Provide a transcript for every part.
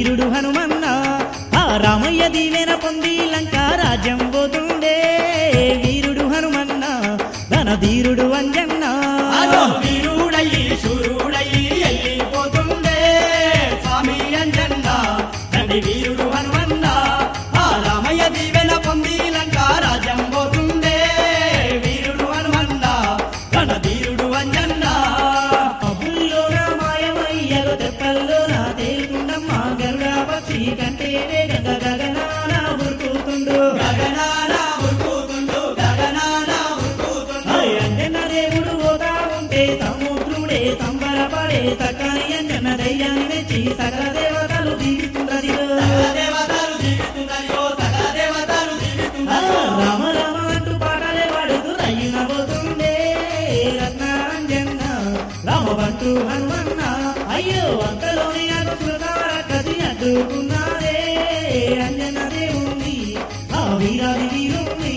వీరుడు హనుమన్న ఆ రామయ్య దీవెన పొంది లంక రాజ్యం పోతుండే వీరుడు హనుమన్న ధన ధీరుడు అంజన్న అదో వీరుడయ్యి శూరుడయ్యి వెళ్ళిపోతుండే స్వామి అంజన్న తండ్రి వీరుడు హనుమన్న ఆ రామయ్య దీవెన పొంది లంక రాజ్యం పోతుండే వీరుడు హనుమన్న తన ధీరుడు అంజన్న అబుల్లో నా మాయమయ్యలో తెప్పల్లో నా తేలుతుండమ్మ గరుడా పక్షి కంటే వేగంగా గగనాన ఉరుకుతుండు గగనాన ఉరుకుతుండు గగనాన ఉరుకుతుండు అంజన దేవుడు పోతా ఉంటే సముద్రుడే సంబరపడే సకని అంజన దయ్యాన్ని మెచ్చి సకల దేవతలు దీవిస్తుందదిలో సకల దేవతలు జీవిస్తున్నాయో సకల దేవతలు ఆ, జీవిస్తున్నాయో రామ రామ అంటూ పాటలే పాడుతూ రయ్యున పోతుండే రత్నాంజన్న రామబంటూ హనుమన్న అయ్యో అంతలోనే అటు కృతార కసి అడ్డుకున్నారే అంజన దేవుణ్ణి ఆ వీరాది వీరుణ్ణి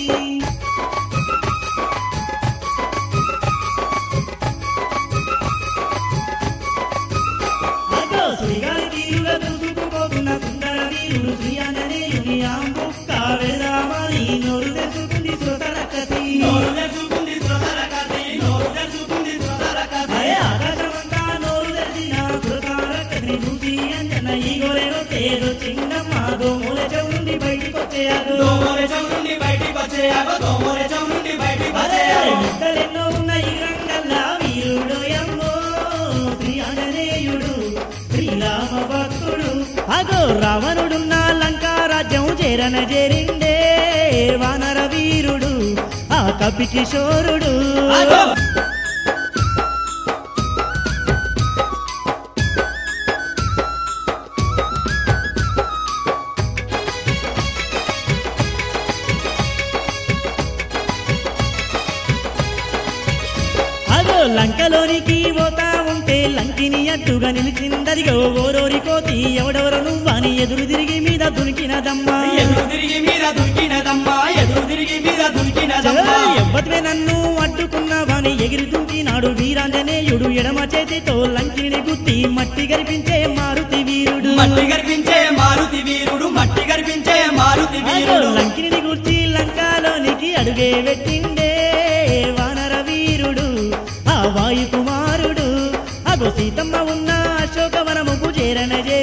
అగో శ్రీగారి తీరుగా దూసుకుపోతున్న సుందర వీరుడు శ్రీ ఆంజనేయుని ఆంబుక్క వెళదామని నోరు తెచ్చుకుంది శ్రోతరకసి నోరు తెరుచుకుంది శ్రోతల కసి నోరు తెరుచుకుంది శ్రోతల కసి అరే ఆకాశమంతా నోరు తెరిచిన శ్రోతరకసిని చూసి అంజన ఈ గోరెలో తేరు చిన్నమ్మ దోమూల చెవుండి బయటికి వచ్చేయాదు దోమోరె చౌనుండి బయటికి వచ్చేయాగో దోమోరె చౌనుండి బయటికి అరే వచ్చేయాగో ముద్దలెన్నో ఉన్న ఈ రంగల్లా వీరుడు ఎమ్మో శ్రీ ఆంజనేయుడు శ్రీరామ భక్తుడు అగో రావణుడున్న లంకా రాజ్యం చేరన చేరిండే వానర వీరుడు ఆ కపి కిషోరుడు ఆగో అగో లంకలోనికి పోతా ఉంటే లంకిని అడ్డుగా నిలిచిందదిగో ఓరోరి కోతి ఎవడెవరు నువ్వని ఎదురు తిరిగి మీద దునికినదమ్మా ఎదురు తిరిగి మీద దురికినదమ్మా ఎదురు తిరిగి మీద దురికినదమ్మా ఎవ్వతివే నన్ను అడ్డుకున్నావని ఎగిరి దూకినాడు వీరాంజనేయుడు ఎడమ చేతితో లంకిని గుత్తి మట్టి గరిపించే మారుతి వీరుడు మట్టి గర్పించే మారుతి వీరుడు మట్టి గర్పించే మారుతి అగో వీరుడు లంకిని గుర్చి లంకాలోనికి అడుగే పెట్టిండే వానర వీరుడు ఆ వాయు కుమారుడు అగో సీతమ్మ ఉన్న అశోకవనముకు చేరన చేరి